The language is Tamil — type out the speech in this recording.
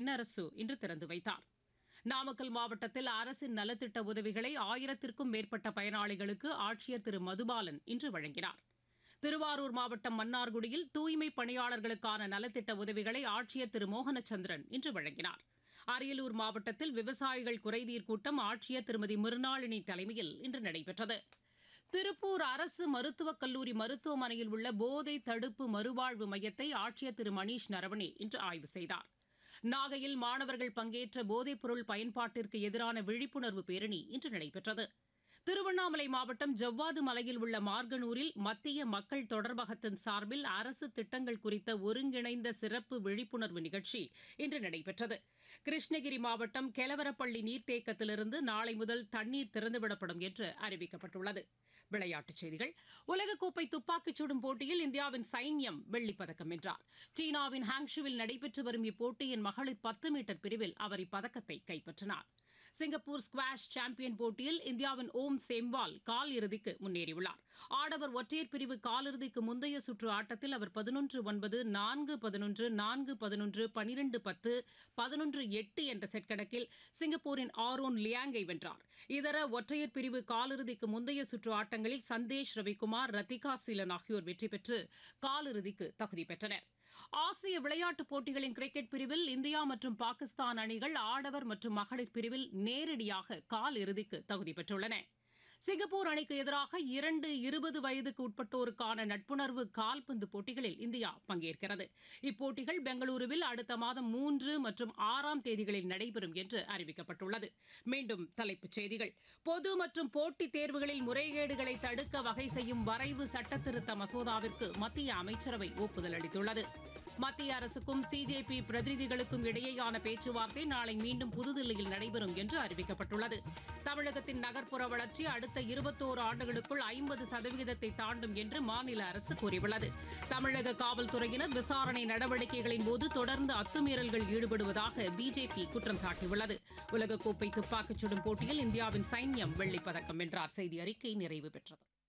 தென்னரசு இன்று திறந்து வைத்தார் நாமக்கல் மாவட்டத்தில் அரசின் நலத்திட்ட உதவிகளை ஆயிரத்திற்கும் மேற்பட்ட பயனாளிகளுக்கு ஆட்சியர் திரு மதுபாலன் இன்று வழங்கினார் திருவாரூர் மாவட்டம் மன்னார்குடியில் தூய்மை பணியாளர்களுக்கான நலத்திட்ட உதவிகளை ஆட்சியர் திரு மோகனச்சந்திரன் இன்று வழங்கினார் அரியலூர் மாவட்டத்தில் விவசாயிகள் குறைதீர் கூட்டம் ஆட்சியர் திருமதி மிருணாளினி தலைமையில் இன்று நடைபெற்றது திருப்பூர் அரசு மருத்துவக் கல்லூரி மருத்துவமனையில் உள்ள போதை தடுப்பு மறுவாழ்வு மையத்தை ஆட்சியர் திரு மணீஷ் நரவணே இன்று ஆய்வு செய்தார் நாகையில் மாணவர்கள் பங்கேற்ற போதைப்பொருள் பயன்பாட்டிற்கு எதிரான விழிப்புணர்வு பேரணி இன்று நடைபெற்றது திருவண்ணாமலை மாவட்டம் ஜவ்வாது மலையில் உள்ள மார்கனூரில் மத்திய மக்கள் தொடர்பகத்தின் சார்பில் அரசு திட்டங்கள் குறித்த ஒருங்கிணைந்த சிறப்பு விழிப்புணர்வு நிகழ்ச்சி இன்று நடைபெற்றது கிருஷ்ணகிரி மாவட்டம் கெலவரப்பள்ளி நீர்த்தேக்கத்திலிருந்து நாளை முதல் தண்ணீர் திறந்துவிடப்படும் என்று அறிவிக்கப்பட்டுள்ளது விளையாட்டுச் செய்திகள் உலகக்கோப்பை துப்பாக்கிச் சுடும் போட்டியில் இந்தியாவின் சைன்யம் வெள்ளிப்பதக்கம் வென்றார் சீனாவின் ஹாங்ஷுவில் நடைபெற்று வரும் இப்போட்டியின் மகளிர் பத்து மீட்டர் பிரிவில் அவர் இப்பதக்கத்தை கைப்பற்றினார் சிங்கப்பூர் ஸ்குவாஷ் சாம்பியன் போட்டியில் இந்தியாவின் ஓம் சேம்வால் கால் இறுதிக்கு முன்னேறியுள்ளார் ஆடவர் ஒற்றையர் பிரிவு காலிறுதிக்கு முந்தைய சுற்று ஆட்டத்தில் அவர் பதினொன்று ஒன்பது நான்கு பதினொன்று நான்கு பதினொன்று பனிரெண்டு பத்து பதினொன்று எட்டு என்ற செட் கணக்கில் சிங்கப்பூரின் ஆரோன் லியாங்கை வென்றார் இதர ஒற்றையர் பிரிவு காலிறுதிக்கு முந்தைய சுற்று ஆட்டங்களில் சந்தேஷ் ரவிக்குமார் ரத்திகா சீலன் ஆகியோர் வெற்றி பெற்று காலிறுதிக்கு தகுதி பெற்றனர் ஆசிய விளையாட்டுப் போட்டிகளின் கிரிக்கெட் பிரிவில் இந்தியா மற்றும் பாகிஸ்தான் அணிகள் ஆடவர் மற்றும் மகளிர் பிரிவில் நேரடியாக கால் இறுதிக்கு தகுதி பெற்றுள்ளன சிங்கப்பூர் அணிக்கு எதிராக இரண்டு இருபது வயதுக்கு உட்பட்டோருக்கான நட்புணர்வு கால்பந்து போட்டிகளில் இந்தியா பங்கேற்கிறது இப்போட்டிகள் பெங்களூருவில் அடுத்த மாதம் மூன்று மற்றும் ஆறாம் தேதிகளில் நடைபெறும் என்று அறிவிக்கப்பட்டுள்ளது மீண்டும் தலைப்புச் செய்திகள் பொது மற்றும் போட்டித் தேர்வுகளில் முறைகேடுகளை தடுக்க வகை செய்யும் வரைவு சட்டத்திருத்த மசோதாவிற்கு மத்திய அமைச்சரவை ஒப்புதல் அளித்துள்ளது மத்திய அரசுக்கும் சிஜேபி பிரதிநிதிகளுக்கும் இடையேயான பேச்சுவார்த்தை நாளை மீண்டும் புதுதில்லியில் நடைபெறும் என்று அறிவிக்கப்பட்டுள்ளது தமிழகத்தின் நகர்ப்புற வளர்ச்சி அடுத்த இருபத்தோரு ஆண்டுகளுக்குள் ஐம்பது சதவீதத்தை தாண்டும் என்று மாநில அரசு கூறியுள்ளது தமிழக காவல்துறையினர் விசாரணை நடவடிக்கைகளின் போது தொடர்ந்து அத்துமீறல்கள் ஈடுபடுவதாக பிஜேபி குற்றம் சாட்டியுள்ளது உலகக்கோப்பை துப்பாக்கிச் சுடும் போட்டியில் இந்தியாவின் சைன்யம் வெள்ளிப்பதக்கம் வென்றார் செய்தி அறிக்கை நிறைவு பெற்றது